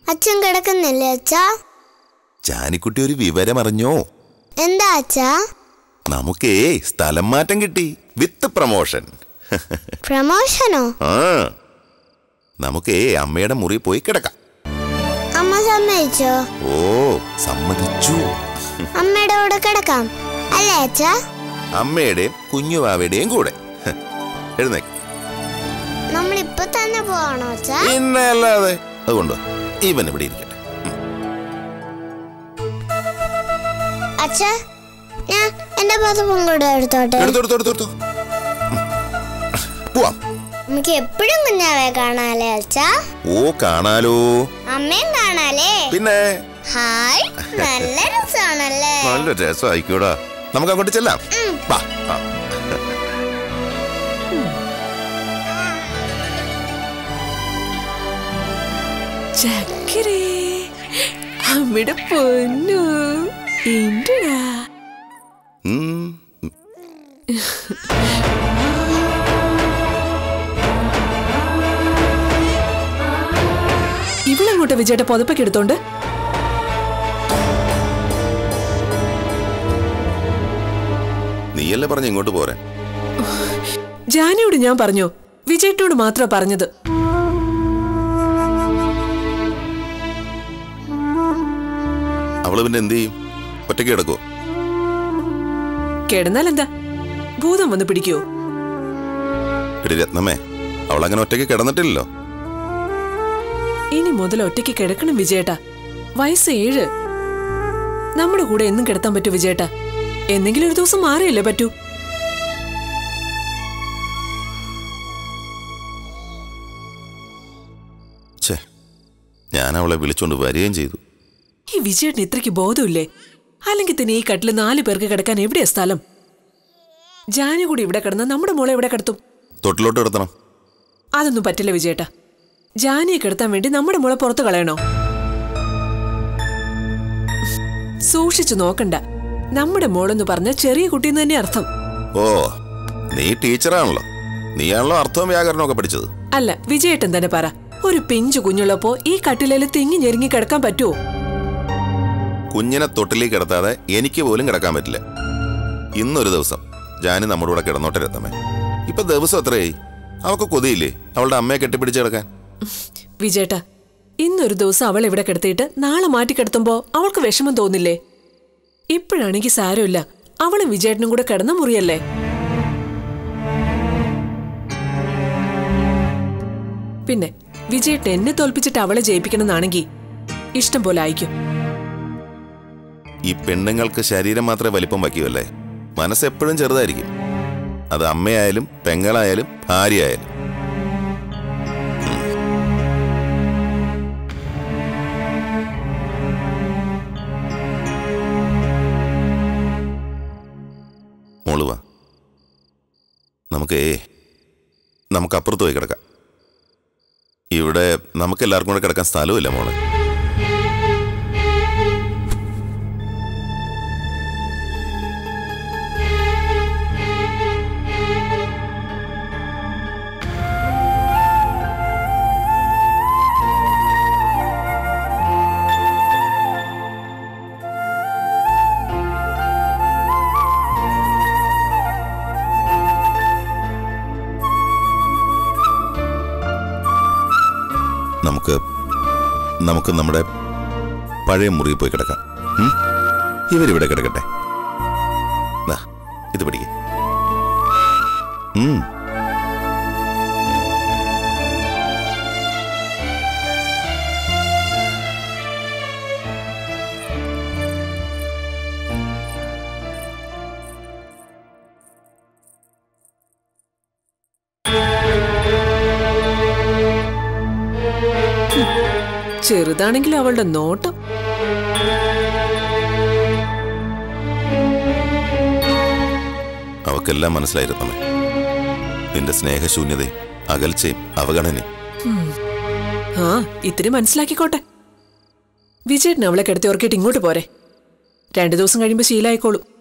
അച്ഛൻ കിടക്കുന്നില്ലേ അച്ഛാ ജാനിക്കുട്ടി ഒരു വിവരം അറിഞ്ഞോ എന്താ അച്ഛാ നമുക്കേ സ്ഥലം മാറ്റം കിട്ടി വിത്ത് പ്രമോഷൻ പ്രമോഷനോ ആ നമുക്കേ അമ്മയുടെ മുറി പോയി കിടക്കാം അമ്മ സമ്മതിച്ചോ ഓ സമ്മതിച്ചു അമ്മയുടെ കൂടെ കിടക്കാം അല്ലേ അച്ഛാ അമ്മയുടെയും കുഞ്ഞുവാവയുടെയും കൂടെ എഴുന്നേക്ക് നമ്മളിപ്പൊ തന്നെ പോവാണോ അച്ഛാ പിന്നെ അല്ലാതെ അതുകൊണ്ട് ഇവൻ ഇവിടെ ഇരിക്കട്ടെ അച്ഛാ ഞാൻ എന്റെ പതപ്പം കൂടെ എടുത്തോട്ടെ എടുത്തു എടുത്തു എടുത്തു എടുത്തു പോവാം നമുക്ക് എപ്പോഴും കുഞ്ഞാവെ കാണാലേ അച്ഛാ ഓ കാണാലോ അമ്മയും കാണാലേ പിന്നെ ഹായ് നല്ല രസമാണല്ലേ നല്ല രസമായിക്കൂടാ നമുക്ക് അങ്ങോട്ട് ചെല്ലാം വാ ആ. ചക്കരേ അമ്മയുടെ പൊന്നു എന്തുടാ ഉം. ഇവളെങ്ങോട്ട് വിജയുടെ പുതപ്പൊക്കെ എടുത്തോണ്ട് നീയല്ലേ പറഞ്ഞ ഇങ്ങോട്ട് പോരാൻ ജാനിയോട് ഞാൻ പറഞ്ഞു വിജയേട്ടനോട് മാത്രമാ പറഞ്ഞത് അവള് പിന്നെ എന്ത് ചെയ്യും ഒറ്റയ്ക്ക് കിടക്കോ കിടന്നാൽ എന്താ ഭൂതം വന്ന് പിടിക്കോ എടി രത്നമ്മേ അവളങ്ങനെ ഒറ്റയ്ക്ക് കിടന്നിട്ടില്ലല്ലോ ഇനി മുതൽ ഒറ്റയ്ക്ക് കിടക്കണം വിജയേട്ടാ വയസ്സ് ഏഴ് നമ്മുടെ കൂടെ എന്നും കിടത്താൻ പറ്റൂ വിജയേട്ടാ എന്തെങ്കിലും ഒരു ദിവസം മാറിയല്ലേ പറ്റൂ ഛേ ഞാൻ അവളെ വിളിച്ചോണ്ട് വരികയും ചെയ്തു ഈ വിജയേട്ടന് ഇത്രയ്ക്ക് ബോധമില്ലേ അല്ലെങ്കിൽ തന്നെ ഈ കട്ടില് നാല് പേർക്ക് കിടക്കാൻ എവിടെയാ സ്ഥലം ജാനി കൂടി ഇവിടെ കിടന്ന നമ്മുടെ മോളെ എവിടെ കിടത്തും തൊട്ടിലോട്ട് കിടത്തണം അതൊന്നും പറ്റില്ല വിജയേട്ടാ ജാനിയെ കിടത്താൻ വേണ്ടി നമ്മുടെ മോളെ പുറത്ത് കളയണോ സൂക്ഷിച്ചു നോക്കണ്ട നമ്മുടെ മോളെന്ന് പറഞ്ഞ ചെറിയ കുട്ടിന്ന് തന്നെ അർത്ഥം ഓ നീ ടീച്ചറാണല്ലോ നീയാണല്ലോ അർത്ഥവും വ്യാകരണവും ഒക്കെ പഠിച്ചത് അല്ല വിജയേട്ടൻ തന്നെ പറ ഒരു പിഞ്ചു കുഞ്ഞുള്ളപ്പോ ഈ കട്ടിലേല് തിങ്ങി ഞെരുങ്ങി കിടക്കാൻ പറ്റുമോ കുഞ്ഞിനെ തൊട്ടിലേക്ക് കിടത്താതെ എനിക്ക് പോലും കിടക്കാൻ പറ്റില്ല ഇന്നൊരു ദിവസം ജാനി നമ്മുടെ കൂടെ കിടന്നോട്ടെ രത്തമ്മേ ഇപ്പൊ ദിവസം എത്രയായി അവൾക്ക് കൊതിയില്ലേ അവളുടെ അമ്മയെ കെട്ടിപ്പിടിച്ച് കിടക്കാൻ വിജയേട്ടാ ഇന്നൊരു ദിവസം അവൾ ഇവിടെ കിടത്തിയിട്ട് നാളെ മാറ്റി കിടത്തുമ്പോ അവൾക്ക് വിഷമം തോന്നില്ലേ ഇപ്പോഴാണെങ്കിൽ സാരമില്ല അവളും വിജയേട്ടനും കൂടെ കിടന്ന മുറിയല്ലേ പിന്നെ വിജയേട്ടൻ എന്നെ തോൽപ്പിച്ചിട്ട് അവളെ ജയിപ്പിക്കണമെന്നാണെങ്കിൽ ഇഷ്ടം പോലെ അയക്കും ഈ പെണ്ണുങ്ങൾക്ക് ശരീരം മാത്രമേ വലിപ്പം വയ്ക്കുമല്ലേ മനസ്സ് എപ്പോഴും ചെറുതായിരിക്കും അത് അമ്മയായാലും പെങ്ങളായാലും ഭാര്യയായാലും മോള് വാ നമുക്കേ നമുക്ക് അപ്പുറത്ത് പോയി കിടക്കാം ഇവിടെ നമുക്ക് എല്ലാവർക്കും കൂടെ കിടക്കാൻ സ്ഥലമില്ല മോളെ നമുക്ക് നമുക്ക് നമ്മുടെ പഴയ മുറിയിൽ പോയി കിടക്കാം ഉം? ഇവരിവിടെ കിടക്കട്ടെ ദാ, ഇത് പിടിക്ക് ഉം. ചെറുതാണെങ്കിലും അവളുടെ നോട്ടം അവക്കെല്ലാം മനസ്സിലായിരുന്നമ്മേ നിന്റെ സ്നേഹശൂന്യതയും അകൽച്ചയും അവഗണനയും ആ ഇത്തിരി മനസ്സിലാക്കിക്കോട്ടെ വിജയേട്ടൻ അവളെ കിടത്തി ഉറക്കിയിട്ട് ഇങ്ങോട്ട് പോരെ രണ്ടു ദിവസം കഴിയുമ്പോൾ ശീലായിക്കോളും